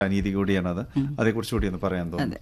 അനീതി കൂടിയാണത് അതേക്കുറിച്ച് കൂടി ഒന്ന് പറയാൻ തോന്നുന്നു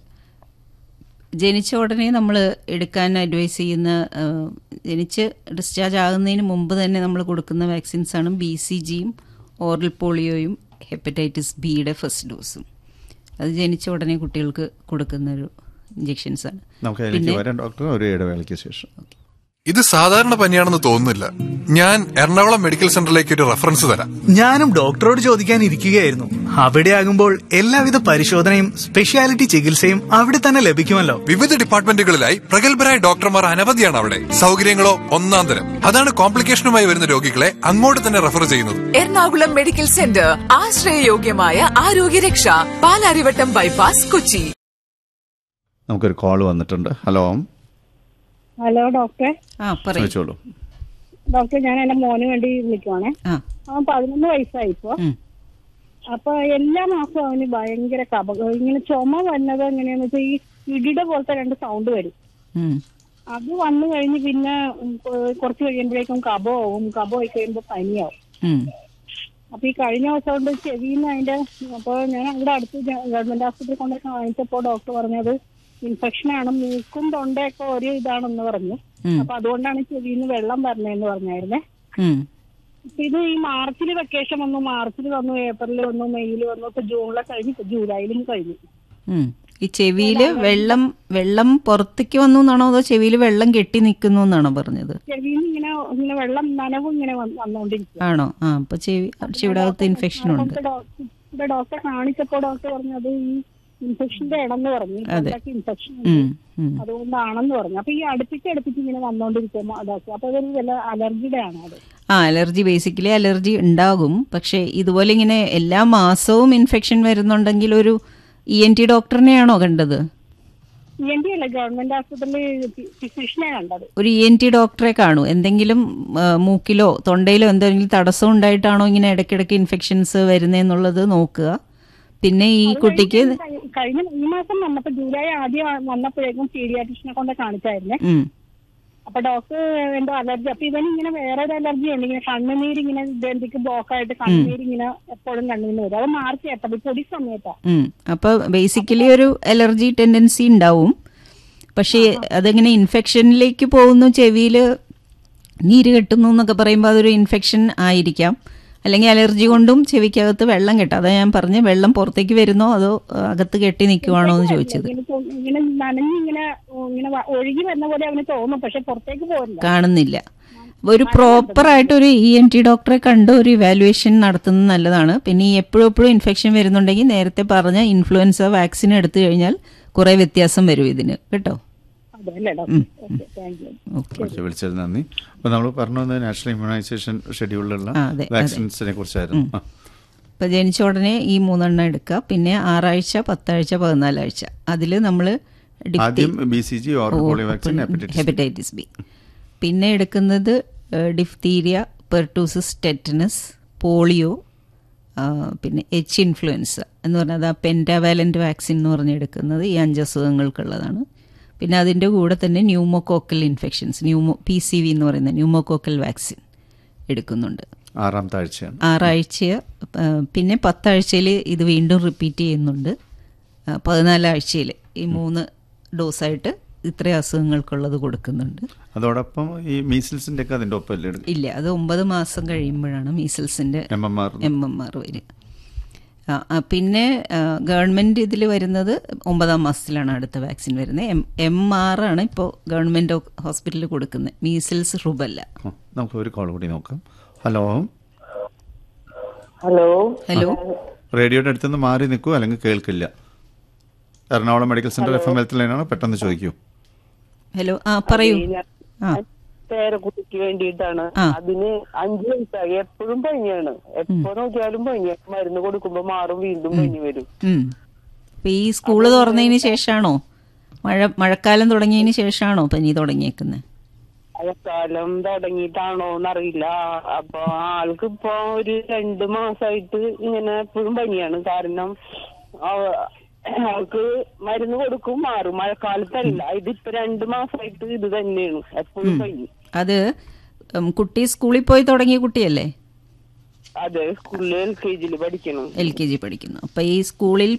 ജനിച്ച ഉടനെ നമ്മൾ എടുക്കാൻ അഡ്വൈസ് ചെയ്യുന്ന ആ, ജനിച്ച് ഡിസ്ചാർജ് ആകുന്നതിന് മുമ്പ് തന്നെ നമ്മൾ കൊടുക്കുന്ന വാക്സിൻസ് ആണ് ബി സി ജിയും ഓറൽ പോളിയോയും ഹെപ്പറ്റൈറ്റിസ് ബിയുടെ ഫസ്റ്റ് ഡോസും അത് ജനിച്ച ഉടനെ കുട്ടികൾക്ക് കൊടുക്കുന്ന ഒരു ഇഞ്ചെക്ഷൻസ് ആണ് നമുക്ക് അതിലേക്ക് വരാം ഡോക്ടർ ഒരു ഇടവേളയ്ക്ക് ശേഷം ഇത് സാധാരണ പനിയാണെന്ന് തോന്നുന്നില്ല ഞാൻ എറണാകുളം മെഡിക്കൽ സെന്ററിലേക്ക് ഒരു റെഫറൻസ് തരാം ഞാനും ഡോക്ടറോട് ചോദിക്കാൻ ഇരിക്കുകയായിരുന്നു അവിടെ ആകുമ്പോൾ എല്ലാവിധ പരിശോധനയും സ്പെഷ്യാലിറ്റി ചികിത്സയും അവിടെ തന്നെ ലഭിക്കുമല്ലോ വിവിധ ഡിപ്പാർട്ട്മെന്റുകളിലായി പ്രഗത്ഭരായ ഡോക്ടർമാർ അനവധിയാണ് അവിടെ സൗകര്യങ്ങളോ ഒന്നാം തരം അതാണ് കോംപ്ലിക്കേഷനുമായി വരുന്ന രോഗികളെ അങ്ങോട്ട് തന്നെ റെഫർ ചെയ്യുന്നത് എറണാകുളം മെഡിക്കൽ സെന്റർ ആശ്രയയോഗ്യമായ ആരോഗ്യരക്ഷ പാലാരിവട്ടം ബൈപ്പാസ് കൊച്ചി നമുക്കൊരു കോൾ വന്നിട്ടുണ്ട് ഹലോ ഹലോ ഡോക്ടറെ ആ പറയൂ ചോദിച്ചോളൂ ഡോക്ടർ ഞാൻ എന്റെ മോന് വേണ്ടി വിളിക്കുവാണേ ആ അവൻ പതിനൊന്ന് വയസ്സായി ഇപ്പൊ ഉം. അപ്പൊ എല്ലാ മാസവും അവന് ഭയങ്കര കപ ഇങ്ങനെ ചുമ വന്നത് എങ്ങനെയാന്ന് വെച്ചാൽ ഈ ഇടിയുടെ പോലത്തെ രണ്ട് സൗണ്ട് വരും ഉം. അത് വന്നു കഴിഞ്ഞ് പിന്നെ ഉം, കൊ- കുറച്ച് കഴിയുമ്പോഴേക്കും കപമാവും കപമായി കഴിയുമ്പോ പനിയാവും ഉം. അപ്പൊ ഈ കഴിഞ്ഞ ദിവസം കൊണ്ട് ചെവിന്ന് അതിന്റെ അപ്പൊ ഞാൻ അവിടെ അടുത്ത് ഗ- ഗവൺമെന്റ് ആശുപത്രി കൊണ്ടൊക്കെ കാണിച്ചപ്പോ ഡോക്ടർ പറഞ്ഞത് ഇൻഫെക്ഷൻ ആണ് മൂക്കും തൊണ്ടയൊക്കെ ഒരു ഇതാണെന്ന് പറഞ്ഞു ഉം. അപ്പൊ അതുകൊണ്ടാണ് ചെവിന്ന് വെള്ളം വരണേന്ന് പറഞ്ഞായിരുന്നേ ഉം. അപ്പൊ ഇത് ഈ മാർച്ചിൽ വെക്കേഷൻ വന്നു മാർച്ചിൽ വന്നു ഏപ്രിലിൽ വന്നു മെയ്യിൽ വന്നു ഇപ്പൊ ജൂണിലൊക്കെ കഴിഞ്ഞു ഇപ്പൊ ജൂലൈയിലും കഴിഞ്ഞു ഉം. ഈ ചെവിയിൽ വെള്ളം വെള്ളം പുറത്തേക്ക് വന്നു എന്നാണോ അതോ ചെവിയിൽ വെള്ളം കെട്ടി നിൽക്കുന്നു എന്നാണോ പറഞ്ഞത് ചെവിയിൽ ഇങ്ങനെ ഇങ്ങനെ വെള്ളം നനവ് ഇങ്ങനെ വന്ന് വന്നുകൊണ്ടിരിക്കും ആണോ ആ അപ്പൊ ചെവി ചെവിയുടെ അകത്ത് ഇൻഫെക്ഷൻ ഉണ്ട് ഇവിടെ ഡോക്ടറെ കാണിച്ചപ്പോ ഡോക്ടർ പറഞ്ഞത് ഈ ഇൻഫെക്ഷന്റെ ഇടന്ന് പറഞ്ഞു ഇൻഫെക്ഷൻ ഉം. ഉം. അതുകൊണ്ടാണെന്ന് പറഞ്ഞു അപ്പൊ ഈ അടുപ്പിച്ച് അടുപ്പിച്ച് ഇങ്ങനെ വന്നുകൊണ്ടിരിക്കുമ്പോ അതൊക്കെ അപ്പൊ അതൊരു വല്ല അലർജിയുടെ ആണ് അത് ആ അലർജി ബേസിക്കലി അലർജി ഉണ്ടാകും പക്ഷേ ഇതുപോലെ ഇങ്ങനെ എല്ലാ മാസവും ഇൻഫെക്ഷൻ വരുന്നുണ്ടെങ്കിൽ ഒരു ഇ എൻ ടി ഡോക്ടറിനെയാണോ കണ്ടത് ഇ എൻ ടി അല്ല ഗവൺമെന്റ് ആശുപത്രിയിൽ ഫിസിഷ്യനെ കണ്ടത് ഒരു ഇ എൻ ടി ഡോക്ടറെ കാണൂ എന്തെങ്കിലും ആ, മൂക്കിലോ തൊണ്ടയിലോ എന്തെങ്കിലും തടസ്സം ഉണ്ടായിട്ടാണോ ഇങ്ങനെ ഇടയ്ക്കിടയ്ക്ക് ഇൻഫെക്ഷൻസ് വരുന്നതെന്നുള്ളത് നോക്കുക പിന്നെ ഈ കുട്ടിക്ക് കഴി- കഴിഞ്ഞ ഈ മാസം വന്നപ്പോ ജൂലൈ ആദ്യം വന്നപ്പോഴേക്കും പീഡിയാട്രിഷനെ കൊണ്ട് കാണിച്ചായിരുന്നേ ഉം, അപ്പൊ ഡോക്ടർ എന്തോ അലർജി അപ്പൊ ഇവന് ഇങ്ങനെ വേറെ ഒരു അലർജി ഉണ്ട് ഇങ്ങനെ കണ്ണുനീര് ഇങ്ങനെ ഇതെന്തൊക്കെ ബ്ലോക്ക് ആയിട്ട് കണ്ണുനീര് ഇങ്ങനെ എപ്പോഴും കണ്ണുനീര് വരും അത് മാർച്ച് എട്ടത് പൊടി സമയത്താ ഉം. അപ്പോൾ ബേസിക്കലി ഒരു അലർജി ടെൻഡൻസി ഉണ്ടാവും പക്ഷേ അതെങ്ങനെ ഇൻഫെക്ഷനിലേക്ക് പോകുന്നു ചെവിയിൽ നീര് കെട്ടുന്നു എന്നൊക്കെ പറയുമ്പോൾ അതൊരു ഇൻഫെക്ഷൻ ആയിരിക്കാം അല്ലെങ്കിൽ അലർജി കൊണ്ടും ചെവിക്കകത്ത് വെള്ളം കെട്ടാം അതാ ഞാൻ പറഞ്ഞ വെള്ളം പുറത്തേക്ക് വരുന്നോ അതോ ആ, അകത്ത് കെട്ടി നിൽക്കുവാണോ എന്ന് ചോദിച്ചത് ഇങ്ങനെ തോ- ഇങ്ങനെ നനഞ്ഞ് ഇങ്ങനെ ഇങ്ങനെ വ- ഒഴുകി വരുന്ന പോലെ അവന് തോന്നും പക്ഷെ പുറത്തേക്ക് പോരില്ല കാണുന്നില്ല ഒരു പ്രോപ്പർ ആയിട്ട് ഒരു ഇ എൻ ടി ഡോക്ടറെ കണ്ട് ഒരു ഇവാലുവേഷൻ നടത്തുന്നത് നല്ലതാണ് പിന്നെ ഈ എപ്പോഴും എപ്പോഴും ഇൻഫെക്ഷൻ വരുന്നുണ്ടെങ്കിൽ നേരത്തെ പറഞ്ഞ ഇൻഫ്ലുവൻസ വാക്സിൻ എടുത്തു കഴിഞ്ഞാൽ കുറേ വ്യത്യാസം വരും ഇതിന് കേട്ടോ അതെ അല്ലേ doctor okay thank you okay വിളിച്ച് വിളിച്ചത് നന്ദി അപ്പൊ നമ്മൾ പറഞ്ഞു വന്നത് നാഷണൽ ഇമ്മ്യൂണൈസേഷൻ ഷെഡ്യൂളിലുള്ള ആ, അതെ, അതെ. വാക്സിൻസിനെ കുറിച്ചായിരുന്നു ആ. ഇപ്പം ജനിച്ച ഉടനെ ഈ മൂന്നെണ്ണം എടുക്കുക പിന്നെ ആറാഴ്ച പത്താഴ്ച പതിനാലാഴ്ച അതിൽ നമ്മൾ ആദ്യം B C G oral polio vaccine hepatitis hepatitis B പിന്നെ എടുക്കുന്നത് ഡിഫ്തീരിയ പെർട്ടൂസിസ് ടെറ്റനസ് പോളിയോ ആ, പിന്നെ എച്ച് ഇൻഫ്ലുവൻസ എന്ന് പറഞ്ഞാൽ ആ പെൻറ്റാവാലൻ്റ് വാക്സിൻ എന്ന് പറഞ്ഞ് എടുക്കുന്നത് ഈ അഞ്ച് അസുഖങ്ങൾക്കുള്ളതാണ് പിന്നെ അതിൻ്റെ കൂടെ തന്നെ pneumococcal infections pneumo P C V എന്ന് പറയുന്ന ന്യൂമോകോക്കൽ വാക്സിൻ എടുക്കുന്നുണ്ട് ആറാമത്തെ ആഴ്ചയാണ് ആറാഴ്ച ആ, പിന്നെ പത്താഴ്ചയിൽ ഇത് വീണ്ടും റിപ്പീറ്റ് ചെയ്യുന്നുണ്ട് ആ, പതിനാലാഴ്ചയിൽ ഈ മൂന്ന് ഡോസായിട്ട് ഇത്രയും അസുഖങ്ങൾക്കുള്ളത് കൊടുക്കുന്നുണ്ട് അതോടൊപ്പം ഈ മീസിൽസിന്റെ ഒക്കെ അതിന്റെ ഒപ്പം അല്ലേ ഇല്ല അത് ഒമ്പത് മാസം കഴിയുമ്പോഴാണ് മീസിൽസിൻ്റെ M M R M M R വരിക ആ, ആ, പിന്നെ ഗവൺമെൻറ് ഇതിൽ വരുന്നത് ഒമ്പതാം മാസത്തിലാണ് അടുത്ത വാക്സിൻ വരുന്നത് എം എം ആർ ആണ് ഇപ്പോൾ ഗവൺമെൻറ് ഹോസ്പിറ്റലിൽ കൊടുക്കുന്നത് മീസിൽസ് റുബല്ല നമുക്ക് ഒരു കോൾ കൂടി നോക്കാം ഹലോ ഹലോ ഹലോ റേഡിയോയുടെ അടുത്തുനിന്ന് മാറി നിൽക്കൂ അല്ലെങ്കിൽ കേൾക്കില്ല Ernakulam medical centre F M health ലൈനാണ് പെട്ടെന്ന് ചോദിക്കൂ ഹലോ ആ പറയൂ ആ പേരക്കുട്ടിക്ക് വേണ്ടിയിട്ടാണ് ആ. അതിന് അഞ്ചു വയസ്സായി എപ്പോഴും പനിയാണ് എപ്പോ നോക്കിയാലും പനി മരുന്ന് കൊടുക്കുമ്പോ മാറും വീണ്ടും പനി വരും ഉം. അപ്പൊ ഈ സ്കൂള് തുറന്നതിന് ശേഷാണോ മഴ മഴക്കാലം തുടങ്ങിയതിന് ശേഷാണോ പനി തുടങ്ങിയേക്കുന്നത് മഴക്കാലം തുടങ്ങിയിട്ടാണോ എന്നറിയില്ല അപ്പൊ ആൾക്ക് ഇപ്പൊ ഒരു രണ്ടു മാസമായിട്ട് ഇങ്ങനെ എപ്പോഴും പനിയാണ് കാരണം അവ- ആൾക്ക് മരുന്ന് കൊടുക്കും മാറും മഴക്കാലത്തല്ല ഇതിപ്പോ രണ്ടു മാസമായിട്ട് ഇത് തന്നെയാണ് എപ്പോഴും പനി അത് ഉം, കുട്ടി സ്കൂളിൽ പോയി തുടങ്ങിയ കുട്ടിയല്ലേ അതെ സ്കൂളിൽ എൽ കെ ജിയിൽ പഠിക്കണം എൽ കെ ജി പഠിക്കുന്നു അപ്പം ഈ സ്കൂളിൽ